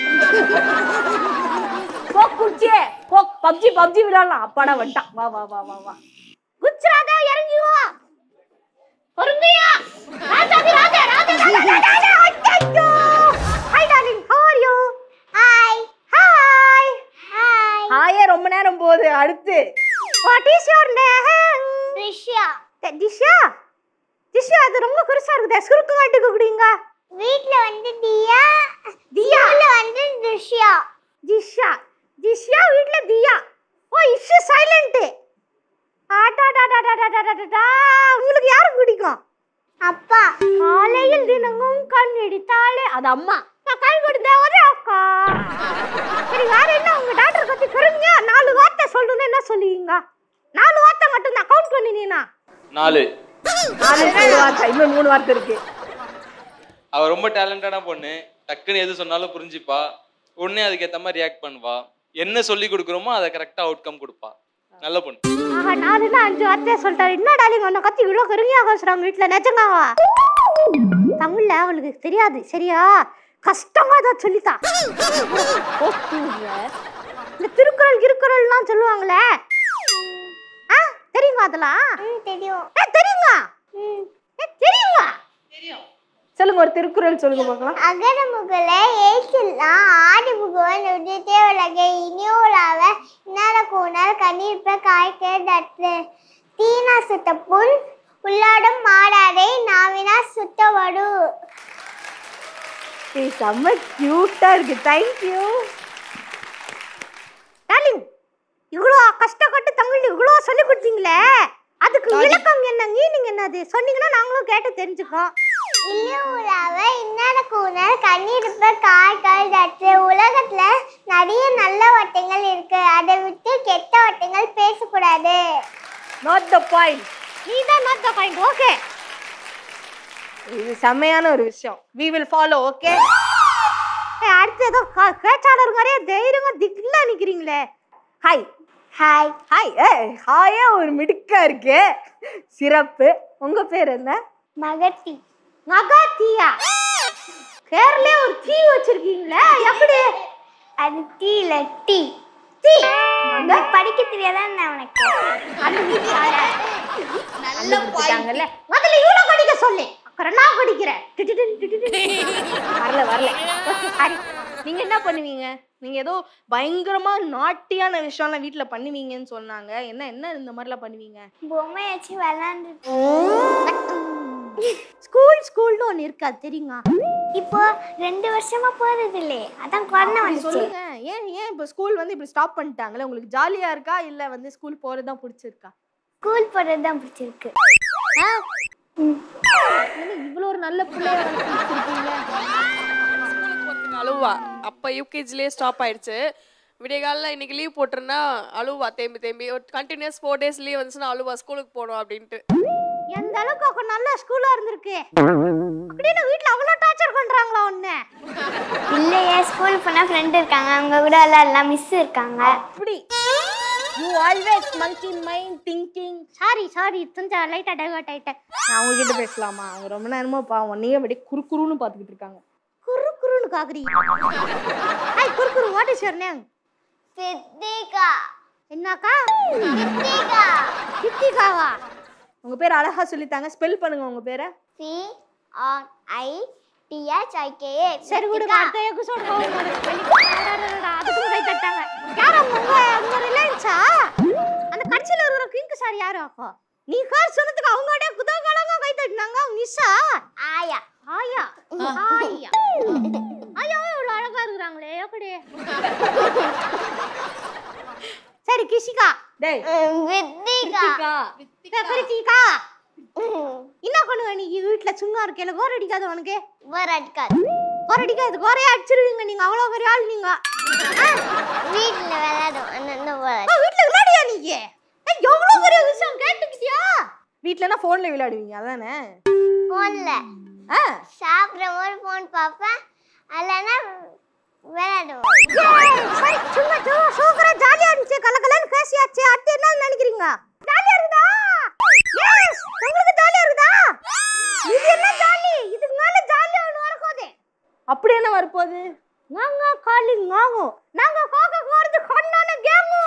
கோக் குடிச்சே கோக் பப்ஜி பப்ஜி விளையாடலாம் அப்பாடா வந்துட்டான் வா வா வா வா வா குச்சராதா இறங்கி வா பொறுமையா ராஜாதி ராஜா ராஜா ராஜா ராஜா ஐயோ hi darling how are you hi hi hi ஹாயே ரொம்ப நேரம் போகுது அடுத்து what is your name Rishya டிஷ்யா டிஷ்யா அது ரொம்ப பெருசா இருக்குதே சுருக்கு மாட்டுக்கு குடிங்க வீட்ல வந்து தியா தியால வந்து ரிஷ்யா டிஷ்யா டிஷ்யா வீட்ல தியா ஓ இஷ் சைலண்ட் ஆட்டாடாடாடாடாடாடா உங்களுக்கு யாரு பிடிக்கும் அப்பா காலையில் தினமும் கண் இடித்தாலே அது அம்மா நான் கண் கொடுத்தா ஒரே அக்கா சரி வேற என்ன உங்க டாக்டர் பத்தி பெருமையா நாலு வார்த்தை சொல்லணும்னு என்ன சொல்லுவீங்க நாலு வார்த்தை மட்டும் தான் கவுண்ட் பண்ணினீனா நாலு நாலு வார்த்தை இன்னும் மூணு வார்த்தை இருக்கு அவ ரொம்ப டேலண்டடான பொண்ணு டக்குன்னு எது சொன்னாலும் புரிஞ்சுப்பா உடனே அதுக்கேற்ற மாதிரி ரியாக்ட் பண்ணுவா என்ன சொல்லி கொடுக்குறோமோ அதை கரெக்டாக அவுட்கம் கொடுப்பா நல்ல பொண்ணு ஆஹா நாலுன்னா அஞ்சு வார்த்தையை சொல்லிட்டாரு என்ன டாலிங் உன்னை கத்தி இவ்வளோ கருமையா பேசுறாங்க வீட்டில் நிஜங்காவா தமிழ்ல அவளுக்கு தெரியாது சரியா கஷ்டமா தான் சொல்லித்தா இந்த திருக்குறள் கிருக்குறள்லாம் சொல்லுவாங்களே ஆ தெரியுமா அதெல்லாம் தெரியும் தெரியுமா ஏ, தெரியுமா சொல்லுங்க ஒரு திருக்குறள் சொல்லுங்க பார்க்கலாம் அகர முகல ஏச்செல்லாம் ஆடி முகவன் உதித்தே உலக இனியுலாவ இன்னார கூணல் கண்ணீர்ப்ப காய்க்க தட்டு தீனா சுத்த புண் உள்ளாடும் மாடாடை நாவினா சுத்த வடு ஏய் செம்ம கியூட்டா இருக்கு தேங்க்யூ டார்லிங் இவ்வளோ கஷ்டப்பட்டு தமிழ் இவ்வளோ சொல்லி கொடுத்தீங்களே அதுக்கு விளக்கம் என்ன மீனிங் என்னது சொன்னீங்கன்னா நாங்களும் கேட்டு தெரிஞ்சுக்கோம் இல்லையாவ இன்னார கூணல் கண்ணீர்ப்ப காய்க்கால் தட்டு உலகத்துல நிறைய நல்ல வட்டங்கள் இருக்கு அதை விட்டு கெட்ட வட்டங்கள் பேசக்கூடாது நாட் த பாயிண்ட் நீ தான் நாட் த பாயிண்ட் ஓகே இது செம்மையான ஒரு விஷயம் வி வில் ஃபாலோ ஓகே அடுத்து ஏதோ க- பேச்சாளர் மாதிரியே தைரியமா திக்ல நிக்கிறீங்களே ஹாய் ஹாய் ஹாய் ஏ ஹாயே ஒரு மிடுக்கா இருக்கு சிறப்பு உங்க பேர் என்ன மகத்தி மகத்தியா கேரளே ஒரு தீ வச்சிருக்கீங்களே எப்படி அது டீ இல்ல டீ டீ உனக்கு படிக்க தெரியாதா என்ன உனக்கு அது டீ நல்ல கண்டுபிடிச்சிட்டாங்கல்ல. முதல்ல இவ்வளோ படிக்க சொல்லு அப்புறம் நான் படிக்கிறேன் வரல வரல சாரி நீங்க என்ன பண்ணுவீங்க நீங்க ஏதோ பயங்கரமா நாட்டியான விஷயம்லாம் வீட்ல பண்ணுவீங்கன்னு சொன்னாங்க என்ன என்ன இந்த மாதிரிலாம் பண்ணுவீங்க பொம்மை வச்சு விளாண்டு ஸ்கூல் ஸ்கூல்னு ஒன்று இருக்கா தெரியுமா இப்போ ரெண்டு வருஷமா போறது இல்லையே அதான் கொரோனா அப்படி வந்துச்சு சொல்லுங்க ஏன் ஏன் இப்போ ஸ்கூல் வந்து இப்படி ஸ்டாப் பண்ணிட்டாங்களே உங்களுக்கு ஜாலியா இருக்கா இல்ல வந்து ஸ்கூல் போறது தான் பிடிச்சிருக்கா ஸ்கூல் போறது தான் பிடிச்சிருக்கு இவ்வளோ ஒரு நல்ல பிள்ளைய வளர்த்துருக்கீங்க போறதுக்கு அழுவா அப்ப யூகேஜிலேயே ஸ்டாப் ஆயிடுச்சு விடிய காலைல இன்னைக்கு லீவ் போட்டிருந்தா அழுவா தேம்பி தேம்பி ஒரு கண்டினியூஸ் ஃபோர் டேஸ் லீவ் வந்துச்சுன்னா அழுவா ஸ்கூலுக்கு போகணும் அப்படின்ட்டு எந்த அளவுக்கு அவ நல்ல ஸ்கூலா இருந்திருக்கு அப்படின்னு வீட்ல அவ்வளவு டார்ச்சர் பண்றாங்களா உன்ன இல்லையே ஸ்கூல் போனா ஃப்ரெண்ட் இருக்காங்க அவங்க கூட விளையாடலாம் மிஸ் இருக்காங்க அப்படி you always monkey mind thinking sorry sorry கொஞ்சம் லைட்டா டைவர்ட் ஆயிட்டேன் நான் அவங்க கிட்ட பேசலாமா அவங்க ரொம்ப நேரமா பாவம் நீ அப்படியே குறுக்குறுன்னு பார்த்துக்கிட்டு இருக்காங்க குரு குருன்னு காக்குறீ hi Guru Guru what is your name Siddhika என்னக்கா சித்திகா சித்திகாவா உங்க பேர் அழகா சொல்லித்தாங்க ஸ்பெல் பண்ணுங்க உங்க பேரை C R I T H I K A சரி விடு அடுத்த எபிசோட் போவோம் அதுக்கும் கை தட்டாங்க யார் அவங்க உங்க உங்க ரிலையன்ஸா அந்த கட்சியில இருக்கிற கிங்க் சார் யாரு அப்போ நீ கார் சொன்னதுக்கு அவங்க அப்படியே குதகலங்க கை தட்டினாங்க மிஸ்ஸா ஆயா ஆயா ஆயா ஆயாவே இவ்வளவு அழகா இருக்கிறாங்களே எப்படி சரி கிஷிகா டேய் வித்திகா வித்திகா என்ன பண்ணுவ நீ வீட்ல சும்மா இருக்கல கோர் அடிக்காத உனக்கு கோர் அடிக்காது கோர் அடிக்காது கோரே அடிச்சிருவீங்க நீங்க அவ்வளவு பெரிய ஆள் நீங்க வீட்ல விளையாடும் அந்த வீட்ல விளையாடியா நீங்க ஏய், எவ்வளவு பெரிய விஷயம் கேட்டுக்கிட்டியா வீட்லனா ஃபோன்ல விளையாடுவீங்க அதானே போன்ல ஆ சாப்பிடும் போது போன் பார்ப்பேன் இல்லைன்னா விளையாடுவோம் சரி சும்மா சும்மா சூப்பரா ஜாலியா இருந்துச்சு கலகலன்னு பேசியாச்சு அடுத்து என்ன நினைக்கிறீங்க ஜாலியா இருக்குதா எஸ் உங்களுக்கு ஜாலியா இருக்குதா இது என்ன ஜாலி இதுக்கு மேல ஜாலியா ஒன்று வரப்போகுது அப்படி என்ன வரப்போகுது நாங்க காலிங் வாங்கும் நாங்க கோக்க போறது கண்ணான கேமு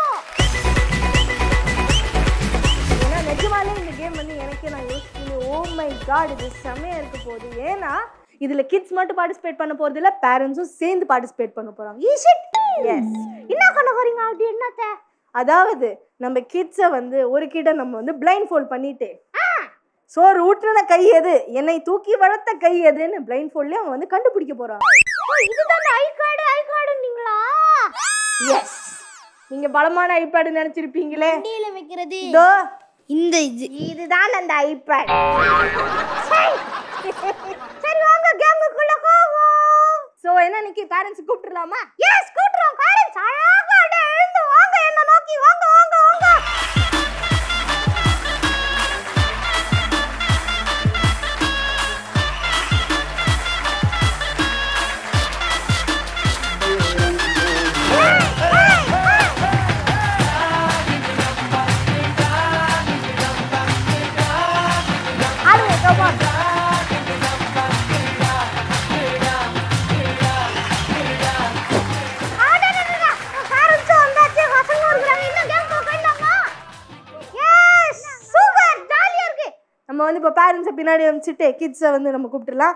ஏன்னா நிஜமாலே இந்த கேம் வந்து எனக்கே நான் யோசிச்சு ஓ மை காட் இது செமையா இருக்க போகுது ஏன்னா இதுல கிட்ஸ் மட்டும் பார்ட்டிசிபேட் பண்ண போறது இல்ல பேரண்ட்ஸும் சேர்ந்து பார்ட்டிசிபேட் பண்ண போறாங்க இஸ் இட் எஸ் என்ன பண்ண போறீங்க அப்படி என்னத்த அதாவது நம்ம கிட்ஸை வந்து ஒரு கிட்ட நம்ம வந்து பிளைண்ட் ஃபோல்ட் பண்ணிட்டு சோறு ஊற்றுன கை எது என்னை தூக்கி வளர்த்த கை எதுன்னு பிளைண்ட் ஃபோல்ட்லயே அவங்க வந்து கண்டுபிடிக்க போறாங்க ஓ, இதுதான் ஐ கார்டு ஐ கார்டுன்னீங்களா எஸ் நீங்க பலமான ஐபேடு நினைச்சிருப்பீங்களே வண்டியில வைக்கிறது இதோ இந்த இது இதுதான் அந்த ஐபேட் சரி வாங்க கேமுக்குள்ள போவோம் சோ என்ன நிக்கி பேரண்ட்ஸ் கூப்பிட்டுலாமா எஸ் கூட்டுறோம் பேரண்ட்ஸ் அழகா அப்படியே எழுந்து வாங்க என்ன நோக்கி வாங்க வாங்க வாங்க ஆடுங்க come on. ஆடாடாடா, parents வந்தாச்சு, பசங்க இருக்கிறாங்க, இன்னும் game போகலாமா? Yes, super, jolly ஆ இருக்கு. நம்ம வந்து இப்போ பேரண்ட்ஸை பின்னாடி அனுப்பிச்சிட்டு கிட்ஸை வந்து நம்ம கூப்பிட்டுலாம்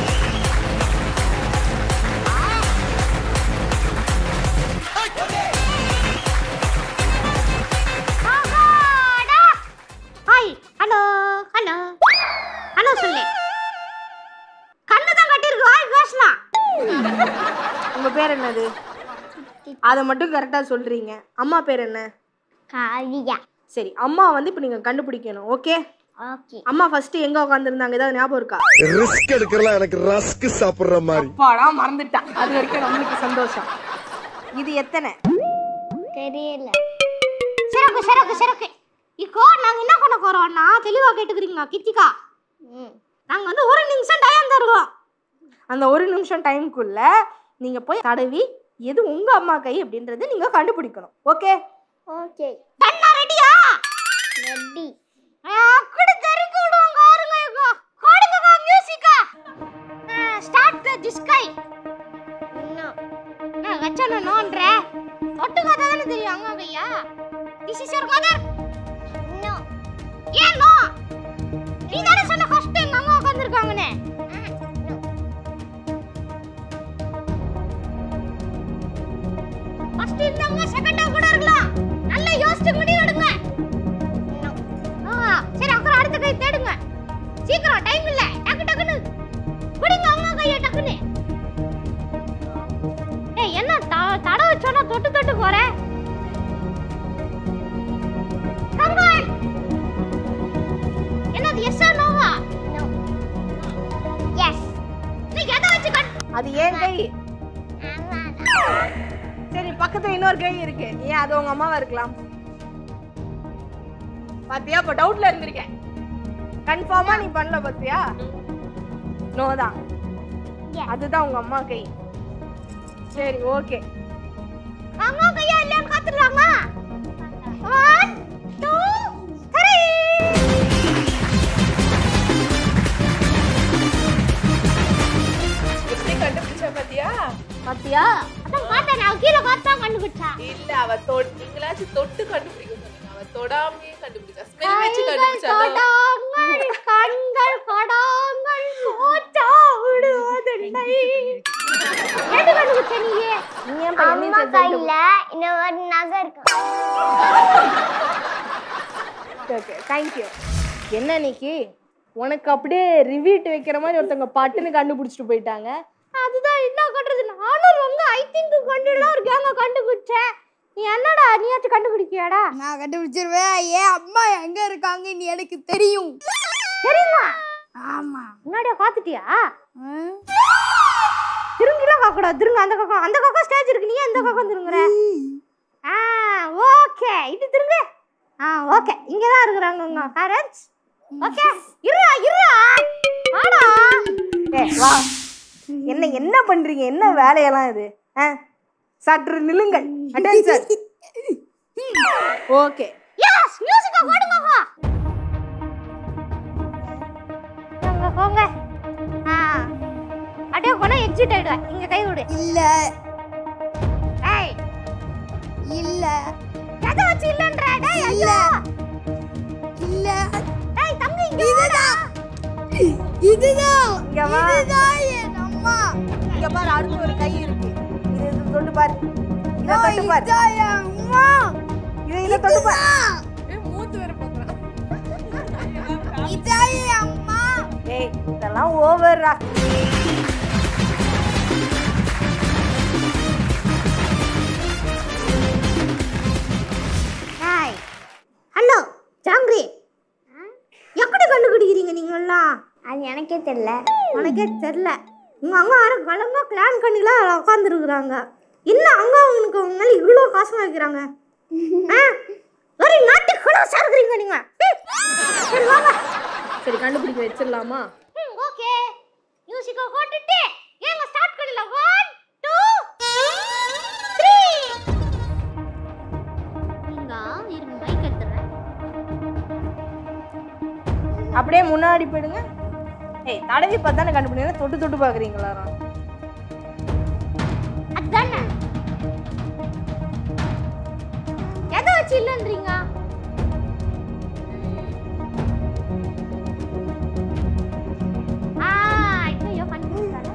ஆஹாடா. Hi, hello, hello. Hello சொல்லு. கண்ணு தான் கட்டியிருக்கு, வாய் பேசலாம். உங்க பேர் என்னது அதை மட்டும் கரெக்டா சொல்றீங்க அம்மா பேர் என்ன காவியா சரி அம்மா வந்து இப்போ நீங்க கண்டுபிடிக்கணும் ஓகே ஓகே அம்மா ஃபர்ஸ்ட் எங்க உட்காந்துருந்தாங்க ஏதாவது ஞாபகம் இருக்கா ரிஸ்க் எடுக்கிறலாம் எனக்கு ரஸ்க் சாப்பிடுற மாதிரி அப்பாடா மறந்துட்டா அது வரைக்கும் நம்மளுக்கு சந்தோஷம் இது எத்தனை தெரியல சிறப்பு சிறப்பு சிறப்பு இப்போ நாங்க என்ன பண்ண போறோம்னா தெளிவா கேட்டுக்கிறீங்க கித்திகா நாங்க வந்து ஒரு நிமிஷம் டைம் தருவோம் அந்த ஒரு நிமிஷம் டைம்க்குள்ள நீங்க போய் தடவி எது உங்க அம்மா கை அப்படின்றது நீங்க கண்டுபிடிக்கணும் ஓகே ஓகே கண்ணா ரெடியா ரெடி அக்கட தெருக்கு விடுவாங்க ஆருங்க இப்போ கோடுங்க மியூசிக்கா ஸ்டார்ட் தி ஸ்கை இன்னும் வச்ச சொன்ன நோன்ற தொட்டு பார்த்தா தானே தெரியும் அங்க கையா this is your mother no ஏன் நோ நீ தானே சொன்ன ஃபர்ஸ்ட் எங்க அம்மா உட்கார்ந்திருக்காங்கன்னு ஃபர்ஸ்ட் இருந்தவங்க செகண்டா கூட இருக்கலாம் நல்லா யோசிச்சு முடிவு எடுங்க ஆ, சரி அப்புறம் அடுத்த கை தேடுங்க சீக்கிரம் டைம் இல்ல டக்கு டக்குன்னு பிடிங்க அம்மா கையை டக்குன்னு ஏய் என்ன த- தடை வச்சோன்னா தொட்டு தொட்டு போற Come on. என்னது எஸ் ஆர் நோவா எஸ் நீ எதை வச்சு கட் அது ஏன் கை சரி பக்கத்துல இன்னொரு கை இருக்கு ஏன் அது உங்க அம்மாவா இருக்கலாம் பாத்தியா இப்ப டவுட்ல இருந்திருக்கேன் கன்ஃபார்மா நீ பண்ணல பாத்தியா நோ தான் அதுதான் உங்க அம்மா கை சரி ஓகே அம்மா கையா இல்லையான்னு காத்துடலாமா ஒன் டூ த்ரீ எப்படி கண்டுபிடிச்சா பாத்தியா பாத்தியா அதான் பார்த்தேன் நான் கீழே பார்த்தா கண்டுபிடிச்சா இல்ல அவ தொட் நீங்களாச்சும் தொட்டு கண்டுபிடிக்க சொன்னீங்க அவ தொடாமையே கண்டுபிடிச்சா ஸ்மெல் வச்சு கண்டுபிடிச்சா தொடாங்கள் கண்கள் படாங்கள் மூச்சா விடுவதில்லை எது கண்டுபிடிச்ச நீயே நீ ஏன் பையன் நீ அம்மா சொல்லிட்டு கையில இன்னொரு நகை இருக்கு ஓகே தேங்க்யூ என்ன இன்னைக்கு உனக்கு அப்படியே ரிவீட் வைக்கிற மாதிரி ஒருத்தவங்க பட்டுன்னு கண்டுபிடிச்சிட்டு போயிட்டாங்க அதுதான் என்ன பண்றது நானும் ரொம்ப ஐ திங்க் கண்டுலாம் இருக்காங்க கண்டுபிடிச்சேன் நீ என்னடா நீயாச்சும் கண்டுபிடிக்கியாடா நான் கண்டுபிடிச்சிருவேன் ஏன் அம்மா எங்க இருக்காங்கன்னு எனக்கு தெரியும் தெரியுமா ஆமா முன்னாடியே பார்த்துட்டியா திரும்பிலாம் பார்க்க கூடாது திரும்ப அந்த பக்கம் அந்த பக்கம் ஸ்டேஜ் இருக்கு நீ எந்த பக்கம் திரும்புற ஆ ஓகே இது திரும்ப ஆ ஓகே இங்க தான் இருக்கிறாங்க உங்க பேரண்ட்ஸ் ஓகே இருடா இருடா வாடா ஏ வா என்ன என்ன பண்றீங்க என்ன வேலையெல்லாம் இது ஆ சற்று நில்லுங்கள் அட்டென்ஷன் ஓகே எஸ் மியூசிக்க போடுங்கப்பா போங்க போங்க ஆ அப்படியே போனா எக்ஸிட் ஆயிடுவேன் இங்க கை விடு இல்ல ஏய் இல்ல எதை வச்சு இல்லன்ற டேய் இல்ல. ஐயோ இல்ல டேய் தம்பி இங்க இதுதான் இதுதான் இங்க வா. இதுதான் என் அம்மா இங்க பாரு அடுத்து ஒரு கை இருக்கு இது இது தொட்டு பாரு இத தொட்டு பாரு இதுதான் என் அம்மா இது இத தொட்டு பாரு மூத்து வேற பாக்குறான் இதான் என் அம்மா ஏய் இதெல்லாம் ஓவர்ரா ஹாய் ஹலோ ஜாங்கிரி எப்படி கண்டுபிடிக்கிறீங்க நீங்கெல்லாம் அது எனக்கே தெரியல உனக்கே தெரியல உங்க அம்மா வர கலங்க பிளான் பண்ணிலாம் உட்காந்துருக்குறாங்க என்ன அங்க அவங்களுக்கு அவங்க மேல இவ்வளோ காசு வைக்கிறாங்க வெரி நாட்டு குலோஸா இருக்கிறீங்க நீங்க ம். சரி வாங்க சரி கண்டுபிடிக்க வச்சிடலாமா ஓகே மியூசிக்கை போட்டுட்டு ஏங்க ஸ்டார்ட் பண்ணல ஒன் டூ த்ரீ நீங்க இருங்க பைக் எடுத்துறேன் அப்படியே முன்னாடி போயிடுங்க ஏய் தடவி பார்த்து தானே கண்டுபிடிங்க தொட்டு தொட்டு பாக்குறீங்களா அதானே எதை வச்சு இல்லைன்றீங்க ஆ ஐயோ கண்டுபிடிச்சால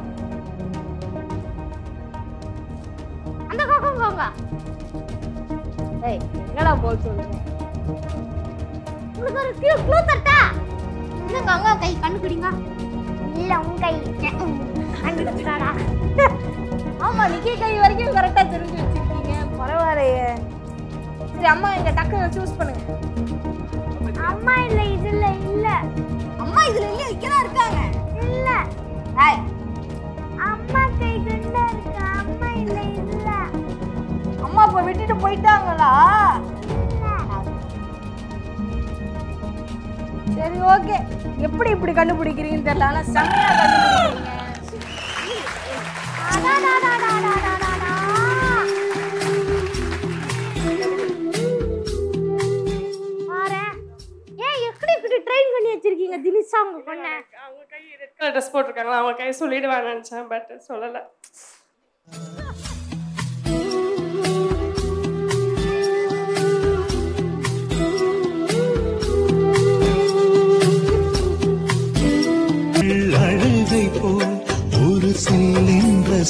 அந்த பக்கம் போங்க ஏய் என்னடா போக சொல்லுங்க உங்களுக்கு ஒரு க்ளூ க்ளூ தரட்டா இல்லைங்க அங்க கை கண்டுபிடிங்க இல்ல உங்க கை கண்டுபிடிச்சாடா ஆமா நிக்கி கை வரைக்கும் கரெக்டா தெரிஞ்சு வச்சிருக்கீங்க பரவாயில்லையே சரி அம்மா இங்க டக்குன்னு சூஸ் பண்ணுங்க அம்மா இல்ல இதுல இல்ல அம்மா இதுல இல்ல இங்கதான் இருக்காங்க இல்ல ஏய் அம்மா கை குண்டா இருக்கு அம்மா இல்ல இல்ல அம்மா இப்ப விட்டுட்டு போயிட்டாங்களா சரி ஓகே எப்படி இப்படி கண்டுபிடிக்கிறீங்கன்னு தெரியல ஆனா செம்மையா கண்டுபிடிக்கிறீங்க அடாடாடாடாடாடாடா. பாரேன். ஏன் எப்படி இப்படி ட்ரெயின் பண்ணி வச்சிருக்கீங்க தினிஷா உங்க பொண்ணை அவங்க கை ரெட் கலர் ட்ரெஸ் போட்டிருக்காங்களா அவங்க கை சொல்லிடுவான்னு நினைச்சேன் பட் சொல்லல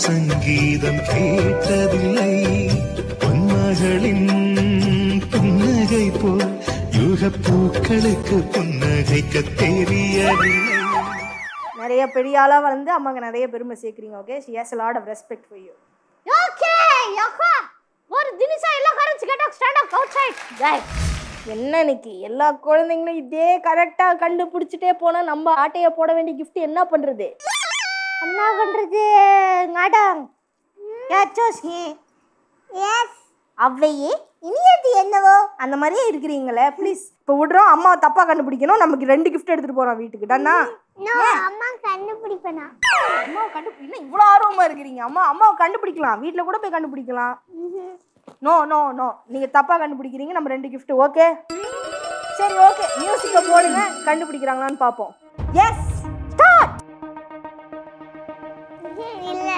சங்கீதம் கேட்டதில்லை பொன்மகளின் புன்னகை போல் யுக பூக்களுக்கு புன்னகைக்க தெரியவில்லை நிறைய பெரிய ஆளா வந்து அம்மாக்கு நிறைய பெருமை சேர்க்குறீங்க okay she has lot of respect for you okay யக்கா ஒரு தினசா எல்லாம் கரன்ஸ் get stand up outside Guys, என்ன இன்னைக்கு எல்லா குழந்தைங்களும் இதே கரெக்டாக கண்டுபிடிச்சிட்டே போனா நம்ம ஆட்டையை போட வேண்டிய gift என்ன பண்றது என்ன பண்றது மேடம் யாச்சோசி எஸ் அவ்வையே இனியது என்னவோ அந்த மாதிரியே இருக்கிறீங்களே ப்ளீஸ் இப்போ விடுறோம் அம்மா தப்பா கண்டுபிடிக்கணும் நமக்கு ரெண்டு gift எடுத்துட்டு போறோம் வீட்டுக்கு டன்னா நோ அம்மா கண்டுபிடிப்பனா அம்மா கண்டுபிடிக்கணும் இவ்வளோ ஆர்வமா இருக்கிறீங்க அம்மா அம்மாவை கண்டுபிடிக்கலாம் வீட்டில் கூட போய் கண்டுபிடிக்கலாம் நோ நோ நோ நீங்க தப்பா கண்டுபிடிக்கிறீங்க நம்ம ரெண்டு gift ஓகே சரி ஓகே மியூசிக்கை போடுங்க கண்டுபிடிக்கிறாங்களான்னு பார்ப்போம் எஸ் ஸ்டார்ட் இல்ல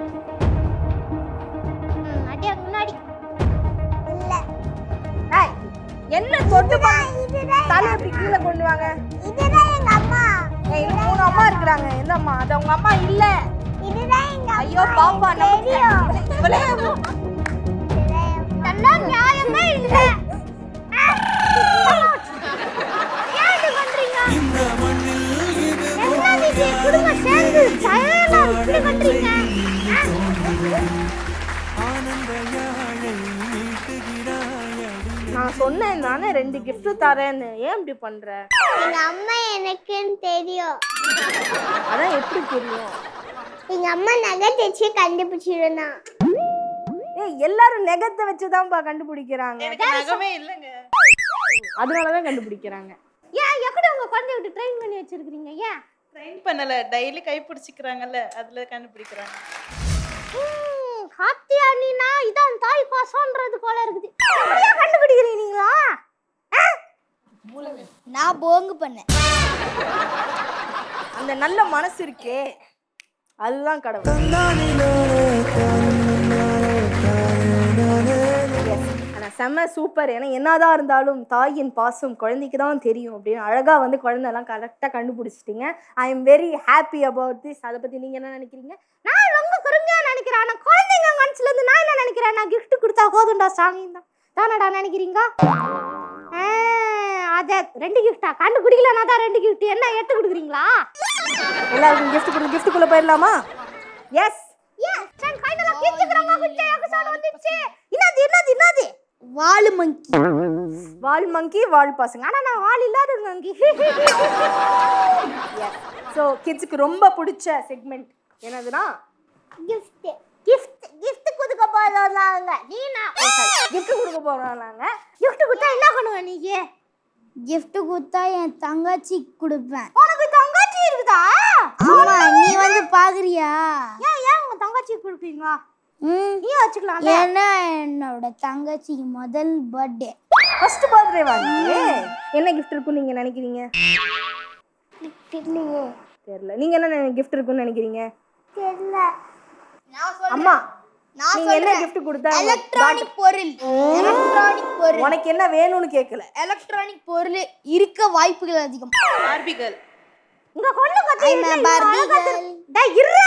ம், அடியா முன்னாடி இல்ல ஏய் என்ன தொட்டு தலை இப்படி கீழே கொண்டு வாங்க இதுதான் எங்க அம்மா ஏய், இன்னும் மூணு அம்மா இருக்கிறாங்க எந்த அம்மா அது உங்க அம்மா இல்ல இதுதான் எங்க ஐயோ பாப்பா நமக்கு இவளே நல்லா நியாயமே இல்ல ஏன் இது பண்றீங்க என்ன இது குடும்பம் சேர்ந்து சயலா இப்படி பண்றீங்க நான் சொன்னேன் தானே ரெண்டு gift தரேன்னு ஏன் இப்படி பண்ற எங்க அம்மா எனக்குன்னு தெரியும் அதான் எப்படி தெரியும் எங்க அம்மா நகை தைச்சு கண்டுபிடிச்சிருந்தா ஏய் எல்லாரும் நெகத்தை வச்சுதான்ப்பா கண்டுபிடிக்கிறாங்க நகமே இல்லைங்க அதனாலதான் கண்டுபிடிக்கிறாங்க ஏன் எப்படி உங்க குழந்தைய விட்டு ட்ரெயின் பண்ணி வச்சிருக்கீங்க ஏன் ட்ரெயின் பண்ணல டெய்லி கை பிடிச்சிக்கிறாங்கல்ல அதுல கண்டுபிடிக்கிறாங்க ஹாத்தியா நீனா இதான் தாய் பாசம்ன்றது போல இருக்குது அப்படியே கண்டுபிடிக்கிறீங்களா நான் போங்கு பண்ணேன் அந்த நல்ல மனசு இருக்கே அதுதான் கடவுள் Yes. ஆனா செம்ம சூப்பர் ஏன்னா என்னதான் இருந்தாலும் தாயின் பாசம் குழந்தைக்கு தான் தெரியும் அப்படின்னு அழகா வந்து குழந்தைலாம் கரெக்டாக கண்டுபிடிச்சிட்டீங்க I am very happy about this அதை பத்தி நீங்க என்ன நினைக்கிறீங்க நான் ரொம்ப குறுமையா நினைக்கிறேன் ஆனா குழந்தைங்க மனசுல இருந்து நான் என்ன நினைக்கிறேன் நான் gift கொடுத்தா போதும்டா சாமி தான் தானடா நினைக்கிறீங்க ஆ, அத ரெண்டு கிஃப்டா கண்டுபிடிக்கலனா தான் ரெண்டு கிஃப்ட் என்ன எடுத்து கொடுக்குறீங்களா எல்லாருக்கும் gift கொடு கிஃப்ட்டுக்குள்ள போயிடலாமா எஸ் எஸ் நான் கையில கிச்சுக்கறமா குச்சே எகசான் வந்துச்சு என்னது என்னது என்னது வாலு மங்கி வால் மங்கி வால் பசங்க ஆனா நான் வால் இல்லாத மங்கி ஸோ கிட்ஸுக்கு ரொம்ப பிடிச்ச செக்மெண்ட் என்னதுன்னா gift gift gift கொடுக்க போறோம்லாங்க நீனா gift கொடுக்க போறோம் நாங்க gift கொடுத்தா என்ன பண்ணுவ நீ gift கொடுத்தா என் தங்கச்சிக்கு கொடுப்பேன் உனக்கு தங்கச்சி இருக்குதா ஆமா நீ வந்து பாக்குறியா ஏன் ஏன் உங்க தங்கச்சி கொடுப்பீங்க ம் நீ வச்சுக்கலாம் ஏன்னா என்னோட தங்கச்சிக்கு முதல் பர்த்டே ஃபர்ஸ்ட் பர்த்டே வாங்க என்ன gift இருக்கும் நீங்க நினைக்கிறீங்க தெரியலையே தெரியல நீங்க என்ன gift இருக்கும்னு நினைக்கிறீங்க தெரியல அம்மா நான் நீங்க என்ன சொல்றேன். gift கொடுத்தா உங்க எலக்ட்ரானிக் பொருள் எலக்ட்ரானிக் பொருள் உனக்கு என்ன வேணும்னு கேட்கல எலக்ட்ரானிக் பொருள் இருக்க வாய்ப்புகள் அதிகம் பார்பிகள் இங்க கொண்டு கத்தி I'm a Barbie girl. டேய் இருடா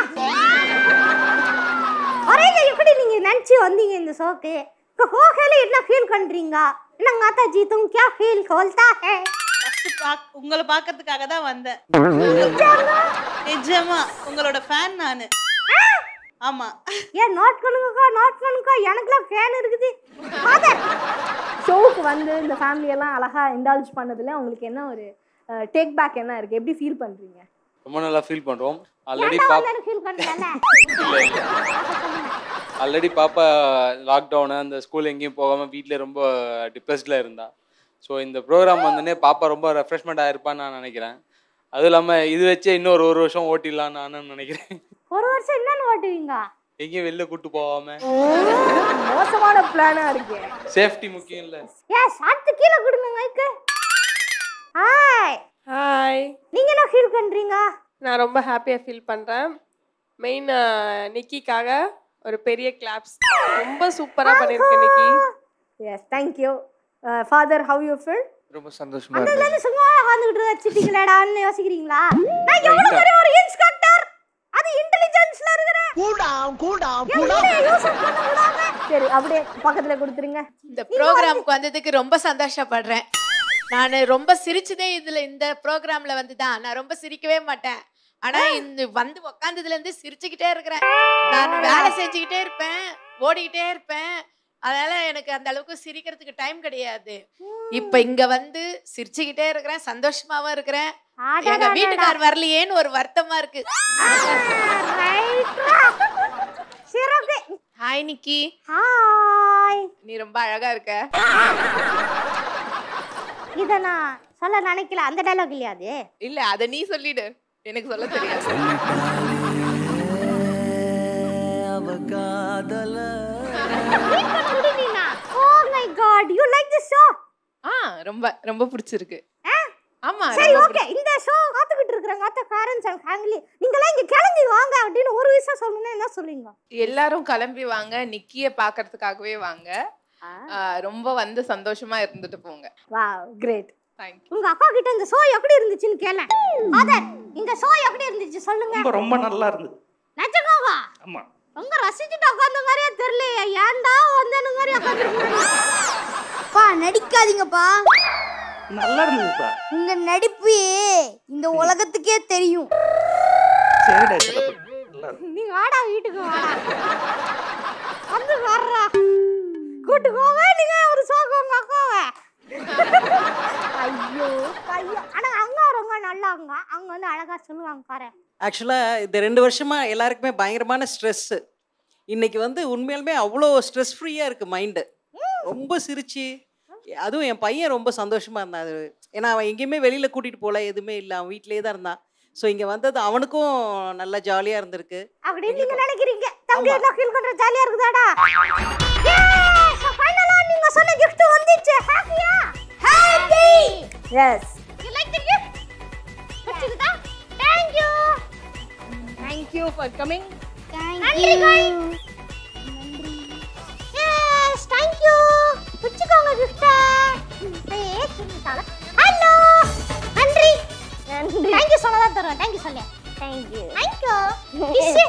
அரேங்க எப்படி நீங்க நினைச்சு வந்தீங்க இந்த ஷோக்கு இப்போ ஹோஹேல என்ன ஃபீல் பண்றீங்க என்ன மாதா ஜி तुम क्या फील खोलता है ஃபர்ஸ்ட் பாக் உங்களை பார்க்கறதுக்காக தான் வந்தேன் நிஜமா உங்களோட ஃபேன் நானு ஆமா ஏன் நோட் பண்ணுங்கக்கா நோட் பண்ணுங்கக்கா எனக்குலாம் ஃபேன் இருக்குது ஃபாதர் ஷோவுக்கு வந்து இந்த family எல்லாம் அழகா இண்டால்ஜ் பண்ணதுல உங்களுக்கு என்ன ஒரு டேக் பேக் என்ன இருக்கு எப்படி ஃபீல் பண்றீங்க ரொம்ப நல்லா ஃபீல் பண்றோம் ஆல்ரெடி ஏன்டா பாப் வந்து ஃபீல் பண்ணல இல்லை இல்லை ஆல்ரெடி பாப்பா லாக்டவுனு அந்த ஸ்கூல் எங்கேயும் போகாமல் வீட்டில் ரொம்ப டிப்ரெஸ்டில் இருந்தா ஸோ இந்த ப்ரோக்ராம் வந்தோடனே பாப்பா ரொம்ப ரெஃப்ரெஷ்மெண்ட் ஆயிருப்பான்னு நான் நினைக்கிறேன் அதுவும் இல்லாமல் இது வச்சே இன்னொரு ஒரு வருஷம் ஓட்டிடலான்னு நானும் நினைக்கிறேன் ஒரு வருஷம் என்னன்னு ஓட்டுவீங்க எங்கேயும் வெளில கூட்டு போகாம மோசமான பிளானா இருக்கு சேஃப்டி முக்கியம் இல்லை எஸ் அடுத்து கீழே கொடுங்க மைக்கு ஹாய் ஹாய் நீங்க என்ன ஃபீல் பண்றீங்க நான் ரொம்ப ஹாப்பியாக ஃபீல் பண்ணுறேன் மெயின் நிக்கிக்காக ஒரு பெரிய கிளாப்ஸ் ரொம்ப சூப்பராக பண்ணியிருக்கேன் Nikki yes thank you father how you feel ரொம்ப சந்தோஷமா அதுல இருக்கு இருந்து சும்மா உட்காந்துக்கிட்டு வச்சுட்டீங்களாடான்னு யோசிக்கிறீங்களா நான் எவ்வளவு பெரிய ஒரு இன்ஸ்பெக்டர் அது இன்டெலிஜென்ஸ்ல இருக்கிறேன் கூல் டவுன் கூல் டவுன் சரி அப்படியே பக்கத்துல கொடுத்துருங்க இந்த ப்ரோக்ராமுக்கு வந்ததுக்கு ரொம்ப சந்தோஷப்படுறேன் நான் ரொம்ப சிரிச்சதே இதுல இந்த ப்ரோக்ராம்ல வந்து தான் நான் ரொம்ப சிரிக்கவே மாட்டேன் ஆனா இந்த வந்து உக்காந்ததுல இருந்து சிரிச்சுக்கிட்டே இருக்கிறேன் நான் வேலை செஞ்சுக்கிட்டே இருப்பேன் ஓடிக்கிட்டே இருப்பேன் அதனால எனக்கு அந்த அளவுக்கு சிரிக்கிறதுக்கு டைம் கிடையாது இப்ப இங்க வந்து சிரிச்சுக்கிட்டே இருக்கிறேன் சந்தோஷமாவும் இருக்கிறேன் எங்க அடடடடா. வீட்டுக்கார் வரலையேன்னு ஒரு வருத்தமா இருக்கு சிறப்பு ஹாய் நிக்கி ஹாய் நீ ரொம்ப அழகா இருக்க இத நான் சொல்ல நினைக்கல அந்த டைலாக் இல்லையா அது இல்ல அத நீ சொல்லிடு எனக்கு சொல்ல தெரியாது oh my god you like this show ஆ ரொம்ப ரொம்ப பிடிச்சிருக்கு ஆமா சரி ரொம்ப ஓகே இந்த ஷோ காத்துக்கிட்டு இருக்கிறாங்க அத்த பேரண்ட்ஸ் அண்ட் ஃபேமிலி நீங்களாம் இங்க கிளம்பி வாங்க அப்படின்னு ஒரு விஷயம் சொல்லணும்னா என்ன சொல்லுவீங்க எல்லாரும் கிளம்பி வாங்க நிக்கிய பாக்குறதுக்காகவே வாங்க ஆ, ரொம்ப வந்து சந்தோஷமா இருந்துட்டு போங்க வாவ் கிரேட் தேங்க்யூ உங்க அக்கா கிட்ட இந்த ஷோ எப்படி இருந்துச்சுன்னு கேளேன் ஃபாதர் இந்த ஷோ எப்படி இருந்துச்சு சொல்லுங்க ரொம்ப ரொம்ப நல்லா இருந்தது நிஜமாவா ஆமா ரொம்ப ரசிச்சுட்டு உட்கார்ந்த மாதிரியே தெரியலையே ஏன்டா வந்தேன்னு மாதிரி உட்காந்துருக்கீங்க பா நடிக்காதீங்கப்பா நல்லா இருந்ததுப்பா உங்க நடிப்பு இந்த உலகத்துக்கே தெரியும் சரிடா சிலப்பு நல்லா இருந்தது. நீ வாடா வீட்டுக்கு வாடா வந்து வர்றா கூட்டு போவே நீங்க ஒரு சோக்கு உங்க அக்காவை ஐயோ ஐயோ ஆனா அங்க ரொம்ப நல்லாங்க அவங்க வந்து அழகா சொல்லுவாங்க பாரு ஆக்சுவலாக இந்த ரெண்டு வருஷமாக எல்லாருக்குமே பயங்கரமான ஸ்ட்ரெஸ்ஸு இன்னைக்கு வந்து உண்மையாலுமே அவ்வளோ ஸ்ட்ரெஸ் ஃப்ரீயாக இருக்குது மைண்டு ரொம்ப சிரிச்சு அதுவும் என் பையன் ரொம்ப சந்தோஷமாக இருந்தான் அது ஏன்னா அவன் எங்கேயுமே வெளியில் கூட்டிகிட்டு போகல எதுவுமே இல்லை அவன் வீட்டிலேயே தான் இருந்தான் ஸோ இங்கே வந்தது அவனுக்கும் நல்லா ஜாலியாக இருந்திருக்கு அப்படின்னு நீங்க நினைக்கிறீங்க தம்பி என்ன ஃபீல் பண்ற ஜாலியா இருக்குதாடா ஃபைனலா நீங்க சொன்ன gift வந்துச்சு ஹாப்பியா happy yes you like the gift பிடிச்சிருக்கா thank you thank you for coming நன்றி காய் எஸ் தேங்க் யூ பிடிச்சுக்கோங்க gift ஏய் சின்னதால ஹலோ நன்றி நன்றி தேங்க் யூ சொன்னதா தருவேன் தேங்க் யூ சொல்லு thank you thank you kiss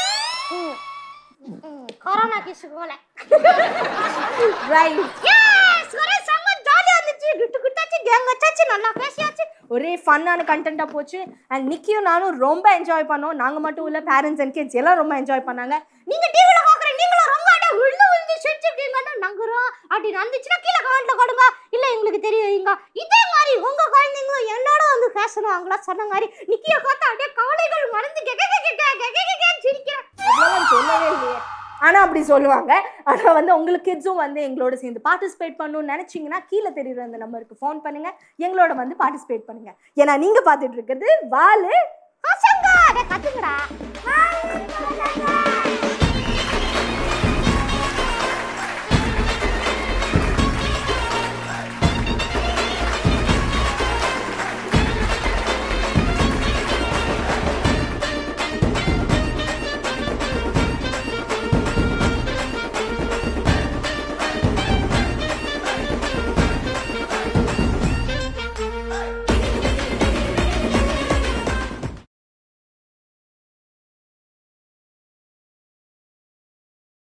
corona kiss போல ரைட் எஸ் ஒரே செம்ம ஜாலியா இருந்துச்சு கிட்டு கிட்டாச்சு கேங் வச்சாச்சு நல்லா பேசியாச்சு ஒரே ஃபன்னான கண்டென்ட்டாக போச்சு அண்ட் நிக்கியும் நானும் ரொம்ப என்ஜாய் பண்ணோம் நாங்கள் மட்டும் இல்லை பேரண்ட்ஸ் அண்ட் கிட்ஸ் எல்லாம் ரொம்ப என்ஜாய் பண்ணாங்க நீங்க டிவில பாக்குற நீங்களும் ரொம்ப அட விழுந்து விழுந்து சிரிச்சிருக்கீங்கன்னு நங்குறோம் அப்படி நடந்துச்சுன்னா கீழே கமெண்ட்ல கொடுங்க இல்ல எங்களுக்கு தெரியுங்க இதே மாதிரி உங்க குழந்தைங்களும் என்னோட வந்து பேசணும் அவங்களா சொன்ன மாதிரி நிக்கிய பார்த்தா அப்படியே கவலைகள் மறந்து கெக்க கெக்க கெக்க கெக்க கெக்கன்னு சிரிக்கிறேன் அதெல்லாம் சொல்லவே இல்லையே ஆனால் அப்படி சொல்லுவாங்க ஆனால் வந்து உங்களுக்கு கிட்ஸும் வந்து எங்களோட சேர்ந்து பார்ட்டிசிபேட் பண்ணணும்னு நினச்சிங்கன்னா கீழே தெரியுற அந்த நம்பருக்கு ஃபோன் பண்ணுங்க எங்களோட வந்து பார்ட்டிசிபேட் பண்ணுங்க ஏன்னா நீங்கள் பார்த்துட்டு இருக்கிறது வாலு பசங்க அட கத்துங்கடா